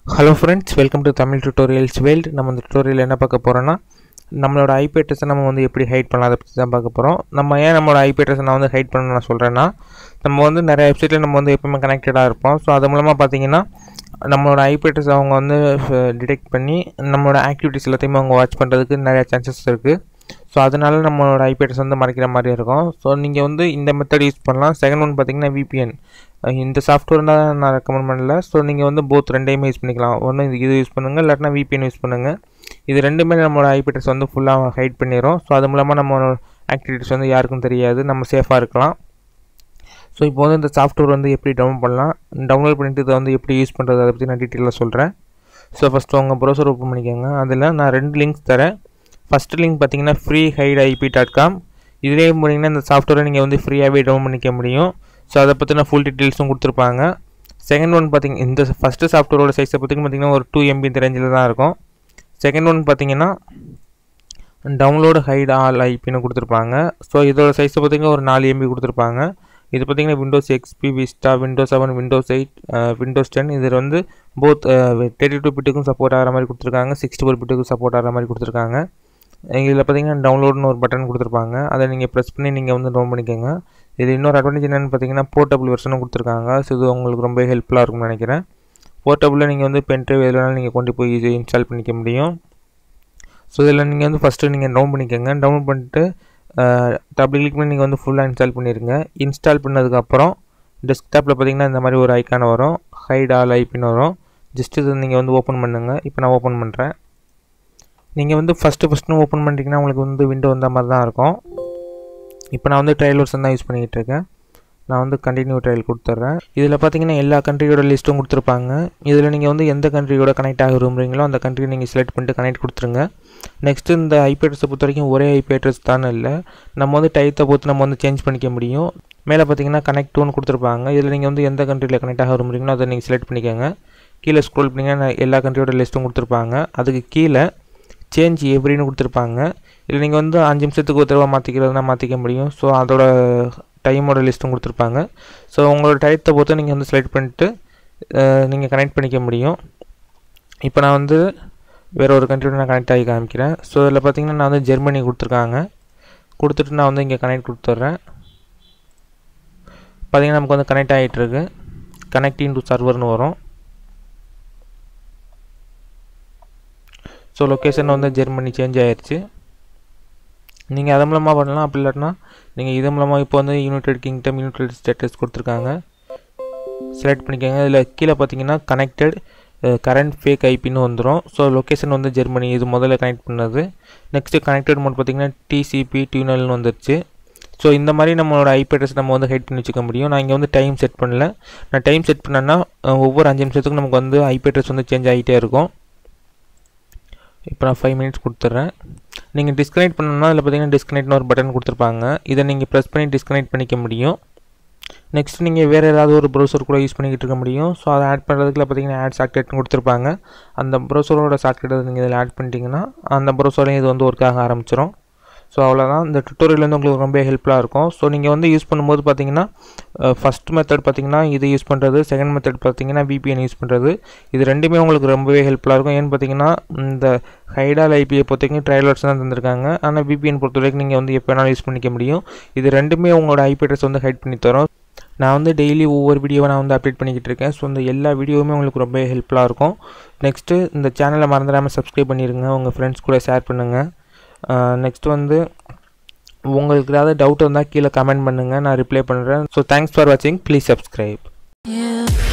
Hello friends welcome to Tamil tutorials world நம்ம இந்த tutorial என்ன பார்க்க போகிறோன்னா நம்மளோட ஐபி அட்ரஸை நம்ம வந்து எப்படி ஹைட் பண்ணலாம் அதை பற்றி தான் பார்க்க போகிறோம் நம்ம ஏன் நம்மளோட ஐபி அட்ரஸை நான் வந்து ஹைட் பண்ண நான் சொல்கிறேன்னா நம்ம வந்து நிறைய வெப்சைட்டில் நம்ம வந்து எப்பவுமே கனெக்டடாக இருப்போம் ஸோ அது மூலமாக பார்த்தீங்கன்னா நம்மளோட ஐபி அட்ரஸ் அவங்க வந்து டிடெக்ட் பண்ணி நம்மளோட ஆக்டிவிட்டிஸ் எல்லாத்தையுமே அவங்க வாட்ச் பண்ணுறதுக்கு நிறைய சான்சஸ் இருக்குது ஸோ அதனால நம்மளோட ஐபி அட்ரஸ் வந்து மறைக்கிற மாதிரி இருக்கும் ஸோ நீங்கள் வந்து இந்த மெத்தட் யூஸ் பண்ணலாம் செகண்ட் ஒன் பார்த்தீங்கன்னா VPN அஹ் இந்த சாஃப்ட்வேர் தான் நான் ரெக்கமெண்ட் பண்ணல ஸோ நீங்கள் வந்து போத் ரெண்டையுமே யூஸ் பண்ணிக்கலாம் ஒன்று இது இது யூஸ் பண்ணுங்கள் இல்லாட்டினா VPN யூஸ் பண்ணுங்கள் இது ரெண்டுமே நம்மளோட ஐபி அட்ரஸ் வந்து ஃபுல்லாக ஹைட் பண்ணிடும் ஸோ அது மூலமாக நம்ம ஆக்டிவிட்டிஸ் வந்து யாருக்கும் தெரியாது நம்ம சேஃபாக இருக்கலாம் ஸோ இப்போ வந்து இந்த சாஃப்ட்வேர் வந்து எப்படி டவுன்லோட் பண்ணலாம் டவுன்லோட் பண்ணிட்டு இதை வந்து எப்படி யூஸ் பண்ணுறது அதை பற்றி நான் டீட்டெயிலாக சொல்கிறேன் ஸோ ஃபஸ்ட்டு உங்கள் ப்ரௌசர் ஓப்பன் பண்ணிக்கோங்க அதில் நான் ரெண்டு லிங்க்ஸ் தரேன் ஃபஸ்ட்டு லிங்க் பார்த்தீங்கன்னா free hide IP dot com இதிலே போனீங்கன்னா இந்த சாஃப்ட்வேரை நீங்கள் வந்து ஃப்ரீயாகவே டவுன் பண்ணிக்க முடியும் ஸோ அதை பற்றின ஃபுல் டீட்டெயில்ஸும் கொடுத்துருப்பாங்க செகண்ட் ஒன் பார்த்தீங்க இந்த ஃபஸ்ட்டு சாஃப்ட்வேரோட சைஸை பற்றி பார்த்தீங்கன்னா ஒரு டூ எம்பி இந்த ரேஞ்சில் தான் இருக்கும் செகண்ட் ஒன் பார்த்தீங்கன்னா டவுன்லோடு ஹைட் ஆல் ஐபின்னு கொடுத்துருப்பாங்க ஸோ இதோட சைஸை பார்த்தீங்கன்னா ஒரு நாலு எம்பி கொடுத்துருப்பாங்க இது பார்த்தீங்கன்னா Windows XP Vista Windows seven Windows eight Windows ten இதில் வந்து போத் தேர்ட்டி டூ பிட்டுக்கும் சப்போர்ட் ஆகிற மாதிரி கொடுத்துருக்காங்க சிக்ஸ்டி ஃபோர் பிட்டுக்கும் சப்போர்ட் ஆகிற மாதிரி கொடுத்துருக்காங்க இதில் பார்த்தீங்கன்னா டவுன்லோட்னு ஒரு பட்டன் கொடுத்துருப்பாங்க அதை நீங்கள் ப்ரெஸ் பண்ணி நீங்கள் வந்து டவுன் பண்ணிக்கோங்க இது இன்னொரு அட்வான்டேஜ் என்னென்னு பார்த்தீங்கன்னா போர்ட்டபிள் வெர்ஷனும் கொடுத்துருக்காங்க ஸோ இது உங்களுக்கு ரொம்ப ஹெல்ப்ஃபுல்லாக இருக்கும்னு நினைக்கிறேன் போர்ட்டபிளில் நீங்கள் வந்து பென் ட்ரைவ் எதுனாலும் நீங்கள் கொண்டு போய் இது இன்ஸ்டால் பண்ணிக்க முடியும் ஸோ இதில் நீங்கள் வந்து ஃபஸ்ட்டு நீங்கள் டவுன் பண்ணிக்கோங்க டவுன் பண்ணிட்டு டபுள் கிளிக் பண்ணி நீங்கள் வந்து ஃபுல்லாக இன்ஸ்டால் பண்ணிடுங்க இன்ஸ்டால் பண்ணதுக்கப்புறம் டெஸ்க்டாப்பில் பார்த்தீங்கன்னா இந்த மாதிரி ஒரு ஐக்கான் வரும் ஹைட் ஆல் ஐபின்னு வரும் ஜஸ்ட் இது நீங்கள் வந்து ஓப்பன் பண்ணுங்கள் இப்போ நான் ஓப்பன் பண்ணுறேன் நீங்கள் வந்து ஃபஸ்ட்டு ஃபஸ்ட்டு ஓப்பன் பண்ணிட்டீங்கன்னா உங்களுக்கு வந்து விண்டோ வந்த மாதிரி தான் இருக்கும் இப்போ நான் வந்து ட்ரையல் வெர்ஷன் தான் யூஸ் பண்ணிக்கிட்டு இருக்கேன் நான் வந்து கண்டினியூ ட்ரையல் கொடுத்துட்றேன் இதில் பார்த்தீங்கன்னா எல்லா கண்ட்ரியோட லிஸ்ட்டும் கொடுத்துருப்பாங்க இதில் நீங்கள் வந்து எந்த கண்ட்ரியோட கனெக்ட் ஆக விரும்புறீங்களோ அந்த கண்ட்ரி நீங்கள் செலக்ட் பண்ணிட்டு கனெக்ட் கொடுத்துருங்க நெக்ஸ்ட்டு இந்த ஐபி அட்ரஸை பொறுத்த வரைக்கும் ஒரே ஐபி அட்ரஸ் தானே இல்லை நம்ம வந்து டைத்தை பொறுத்து நம்ம வந்து சேஞ்ச் பண்ணிக்க முடியும் மேலே பார்த்தீங்கன்னா கனெக்ட் டூன்னு கொடுத்துருப்பாங்க இதில் நீங்கள் வந்து எந்த கண்ட்ரியில் கனெக்ட் ஆக விரும்புறீங்களோ அதை நீங்கள் செலக்ட் பண்ணிக்கோங்க கீழே ஸ்க்ரோல் பண்ணிங்கன்னா எல்லா கண்ட்ரியோட லிஸ்ட்டும் கொடுத்துருப்பாங்க அதுக்கு கீழே சேஞ்ச் எவ்ரின்னு கொடுத்துருப்பாங்க இல்லை நீங்கள் வந்து அஞ்சு நிமிஷத்துக்கு ஒரு தடவை மாற்றிக்கிறதுனா மாற்றிக்க முடியும் ஸோ அதோட டைமோட லிஸ்ட்டும் கொடுத்துருப்பாங்க ஸோ உங்களோட டயத்தை பொறுத்து நீங்கள் வந்து செலக்ட் பண்ணிட்டு நீங்கள் கனெக்ட் பண்ணிக்க முடியும் இப்போ நான் வந்து வேறு ஒரு கண்ட்ரியோட நான் கனெக்ட் ஆகி காமிக்கிறேன் ஸோ இதில் பார்த்தீங்கன்னா நான் வந்து ஜெர்மனி கொடுத்துருக்காங்க கொடுத்துட்டு நான் வந்து இங்கே கனெக்ட் கொடுத்துட்றேன் பார்த்தீங்கன்னா நமக்கு வந்து கனெக்ட் ஆகிட்டுருக்கு கனெக்டிங் டு சர்வர்னு வரும் ஸோ லொக்கேஷன் வந்து ஜெர்மனி சேஞ்ச் ஆயிடுச்சு நீங்கள் அது மூலமாக பண்ணலாம் அப்படி இல்லாட்டினா நீங்கள் இது மூலமாக இப்போ வந்து யுனைடெட் கிங்டம் யுனைடெட் ஸ்டேட்டஸ் கொடுத்துருக்காங்க செலக்ட் பண்ணிக்கோங்க இதில் கீழே பார்த்தீங்கன்னா கனெக்டட் கரண்ட் ஃபேக் ஐபின்னு வந்துடும் ஸோ லொக்கேஷன் வந்து ஜெர்மனி இது முதல்ல கனெக்ட் பண்ணது நெக்ஸ்ட்டு கனெக்டட் மோட் பார்த்தீங்கன்னா டிசிபி டியூனல்னு வந்துருச்சு ஸோ இந்த மாதிரி நம்மளோட ஐபி அட்ரஸ் நம்ம வந்து ஹைட் பண்ணி வச்சுக்க முடியும் நான் இங்கே வந்து டைம் செட் பண்ணல நான் டைம் செட் பண்ணேன்னா ஒவ்வொரு அஞ்சு நிமிஷத்துக்கும் நமக்கு வந்து ஐபி அட்ரஸ் வந்து சேஞ்ச் ஆகிட்டே இருக்கும் இப்போ நான் ஃபைவ் மினிட்ஸ் கொடுத்துட்றேன் நீங்கள் டிஸ்கனெக்ட் பண்ணணும்னா அதில் பார்த்தீங்கன்னா டிஸ்கனெக்ட்னு ஒரு பட்டன் கொடுத்துருப்பாங்க இதை நீங்கள் ப்ரெஸ் பண்ணி டிஸ்கனெக்ட் பண்ணிக்க முடியும் நெக்ஸ்ட் நீங்கள் வேறு ஏதாவது ஒரு ப்ரௌசர் கூட யூஸ் பண்ணிக்கிட்டு இருக்க முடியும் ஸோ அதை ஆட் பண்ணுறதுக்குள்ள பார்த்தீங்கன்னா ஆட் சாக்கெட்னு கொடுத்துருப்பாங்க அந்த ப்ரௌசரோட சாக்கெட்டை நீங்கள் இதில் ஆட் பண்ணிட்டீங்கன்னா அந்த ப்ரௌசர்லையும் இது வந்து ஒர்க் ஆக ஆரம்பிச்சிடும் ஸோ அவ்வளோதான் இந்த டுட்டோரியல் வந்து உங்களுக்கு ரொம்ப ஹெல்ப்ஃபுல்லாக இருக்கும் ஸோ நீங்கள் வந்து யூஸ் பண்ணும்போது பார்த்தீங்கன்னா ஃபஸ்ட் மெத்தட் பார்த்தீங்கன்னா இது யூஸ் பண்ணுறது செகண்ட் மெத்தட் பார்த்தீங்கன்னா VPN யூஸ் பண்ணுறது இது ரெண்டுமே உங்களுக்கு ரொம்பவே ஹெல்ப்ஃபுல்லாக இருக்கும் ஏன்னு பார்த்தீங்கன்னா இந்த ஹைடால் ஐபியை பொறுத்தவரைக்கும் ட்ரையல் வெர்ஷன் தான் தந்திருக்காங்க ஆனால் VPN பொறுத்த வரைக்கும் நீங்கள் வந்து எப்போ வேணாலும் யூஸ் பண்ணிக்க முடியும் இது ரெண்டுமே உங்களோட ஐபி அட்ரஸ் வந்து ஹைட் பண்ணி தரும் நான் வந்து டெய்லி ஒவ்வொரு வீடியோவை நான் வந்து அப்டேட் பண்ணிக்கிட்டு இருக்கேன் ஸோ இந்த எல்லா வீடியோவுமே உங்களுக்கு ரொம்ப ஹெல்ப்ஃபுல்லாக இருக்கும் நெக்ஸ்ட்டு இந்த சேனலை மறந்துடாமல் சப்ஸ்கிரைப் பண்ணிடுங்க உங்கள் ஃப்ரெண்ட்ஸ் கூட ஷேர் பண்ணுங்கள் நெக்ஸ்ட் வந்து உங்களுக்கு ஏதாவது டவுட் இருந்தால் கீழே கமெண்ட் பண்ணுங்கள் நான் ரிப்ளை பண்ணுறேன் ஸோ தேங்க்ஸ் ஃபார் வாட்சிங் ப்ளீஸ் சப்ஸ்கிரைப் Yeah.